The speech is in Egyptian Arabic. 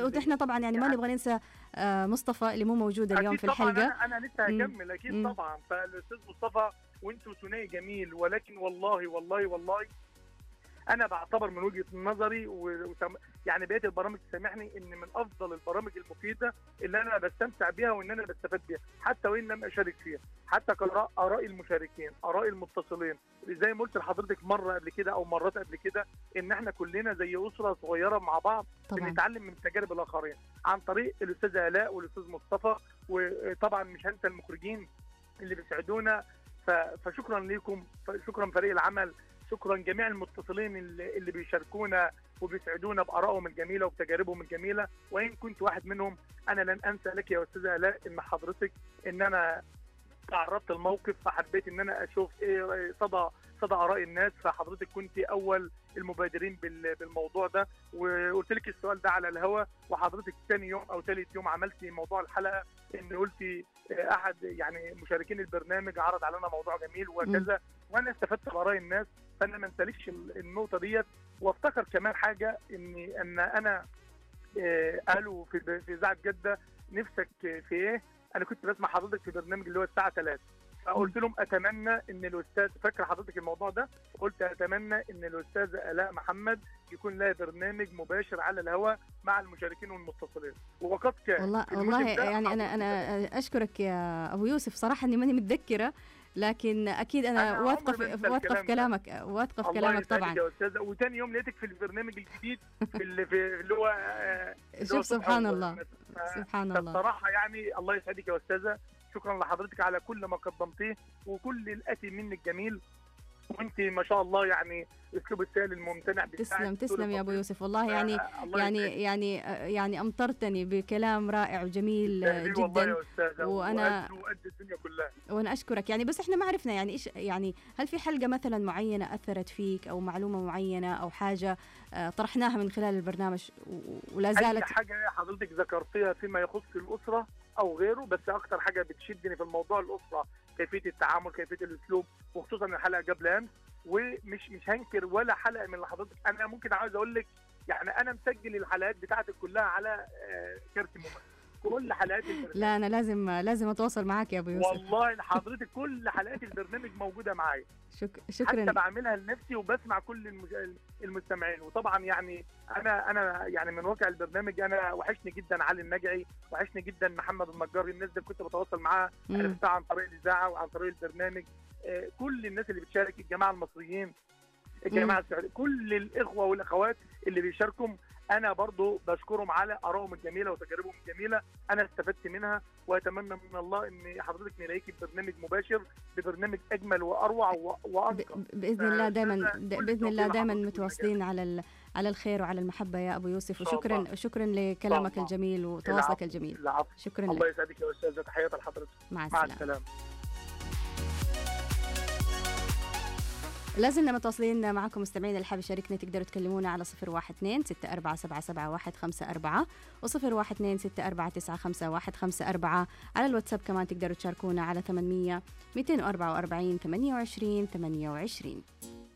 واحنا طبعا يعني ما يعني- نبغى ننسى آه، مصطفى اللي مو موجود اليوم أكيد في طبعاً الحلقه انا انا لسه مم. هكمل اكيد مم. طبعا فالاستاذ مصطفى وانتوا ثنائي جميل ولكن والله والله والله انا بعتبر من وجهه نظري و... وسم... يعني بقيه البرامج تسامحني ان من افضل البرامج المفيده اللي انا بستمتع بيها وان انا بستفاد بيها حتى وان لم اشارك فيها حتى قراء اراء المشاركين اراء المتصلين زي ما قلت لحضرتك مره قبل كده او مرات قبل كده ان احنا كلنا زي اسره صغيره مع بعض طبعا بنتعلم من تجارب الاخرين عن طريق الاستاذ الاء والاستاذ مصطفى وطبعا مش هنسى المخرجين اللي بيساعدونا ف- فشكرا لكم شكرا فريق العمل شكرا جميع المتصلين اللي اللي بيشاركونا وبيسعدونا بارائهم الجميله وبتجاربهم الجميله وان كنت واحد منهم انا لن انسى لك يا استاذه الاء ان حضرتك ان انا تعرضت الموقف فحبيت ان انا اشوف ايه صدى صدى اراء الناس فحضرتك كنت اول المبادرين بال- بالموضوع ده وقلت لك السؤال ده على الهوا وحضرتك ثاني يوم او ثالث يوم عملتي موضوع الحلقه ان قلتي آه، احد يعني مشاركين البرنامج عرض علينا موضوع جميل وكذا وانا استفدت باراء الناس فانا ما انسالكش النقطه ديت وافتكر كمان حاجه اني ان انا آه، قالوا في في اذاعه جده نفسك في ايه؟ انا كنت بسمع حضرتك في برنامج اللي هو الساعه 3 فقلت لهم اتمنى ان الاستاذ فاكر حضرتك الموضوع ده قلت اتمنى ان الاستاذه الاء محمد يكون لها برنامج مباشر على الهواء مع المشاركين والمتصلين وقد كان والله في الموسم والله ده يعني انا انا اشكرك يا ابو يوسف صراحه اني ماني متذكره لكن اكيد انا أنا واثقه عمري ما في أنسى واثقه في الكلام ده. كلامك واثقه في الله كلامك يسعدك طبعا يا استاذ وتاني يوم لقيتك في البرنامج الجديد في اللي في اللي هو آه، اللي هو شوف صبح سبحان أول. الله ف- سبحان الله فالصراحه يعني الله يسعدك يا استاذه شكرا لحضرتك على كل ما قدمتيه وكل الاتي منك جميل وانت ما شاء الله يعني اسلوب السائل الممتنع بتاعك تسلم طول تسلم يا ابو الفترة. يوسف والله يعني آه، الله يعني يسعدك. يعني يعني امطرتني بكلام رائع وجميل تهدي والله جدا يا استاذه وأنا- وقد وقد الدنيا كلها وانا اشكرك يعني بس احنا ما عرفنا يعني ايش يعني هل في حلقه مثلا معينه اثرت فيك او معلومه معينه او حاجه آه، طرحناها من خلال البرنامج و- ولا اي زالت حاجه حضرتك ذكرتيها فيما يخص الاسره او غيره بس اكتر حاجه بتشدني في الموضوع الاسره كيفيه التعامل كيفيه الاسلوب وخصوصا الحلقه قبل امس ومش مش هنكر ولا حلقه من اللي حضرتك انا ممكن عاوز اقول لك يعني انا مسجل الحلقات بتاعتك كلها على آه، كارت موبايل كل حلقات البرنامج لا انا لازم لازم اتواصل معك يا ابو يوسف والله حضرتك كل حلقات البرنامج موجوده معايا شك... حتى شكرا بعملها لنفسي وبسمع كل المج- المستمعين وطبعا يعني انا انا يعني من واقع البرنامج انا وحشني جدا علي النجعي وحشني جدا محمد النجار الناس دي كنت بتواصل معاها مم. عرفتها عن طريق الاذاعه وعن طريق البرنامج آه، كل الناس اللي بتشارك الجماعه المصريين الجماعه السعوديه كل الاخوه والاخوات اللي بيشاركوا انا برضو بشكرهم على ارائهم الجميله وتجاربهم الجميله انا استفدت منها واتمنى من الله ان حضرتك نلاقيكي ببرنامج مباشر ببرنامج اجمل واروع و- ب... وانقى ب- باذن الله دائما فأنا كل باذن الله التوفيق دائما لحضرتك متواصلين على ال... على الخير وعلى المحبه يا ابو يوسف إن شاء وشكرا الله. شكرا لكلامك الله. الجميل وتواصلك العفو. الجميل العفو شكرا الله لك يسعدك يا استاذه تحياتي لحضرتك مع مع السلامه السلامه لازلنا متواصلين معكم مستمعين اللي حاب يشاركنا تقدروا تكلمونا على صفر واحد اثنين ستة أربعة سبعة سبعة واحد خمسة أربعة وصفر واحد اثنين ستة أربعة تسعة خمسة واحد خمسة أربعة على الواتساب كمان تقدروا تشاركونا على ثمانمية ميتين وأربعة وأربعين ثمانية وعشرين ثمانية وعشرين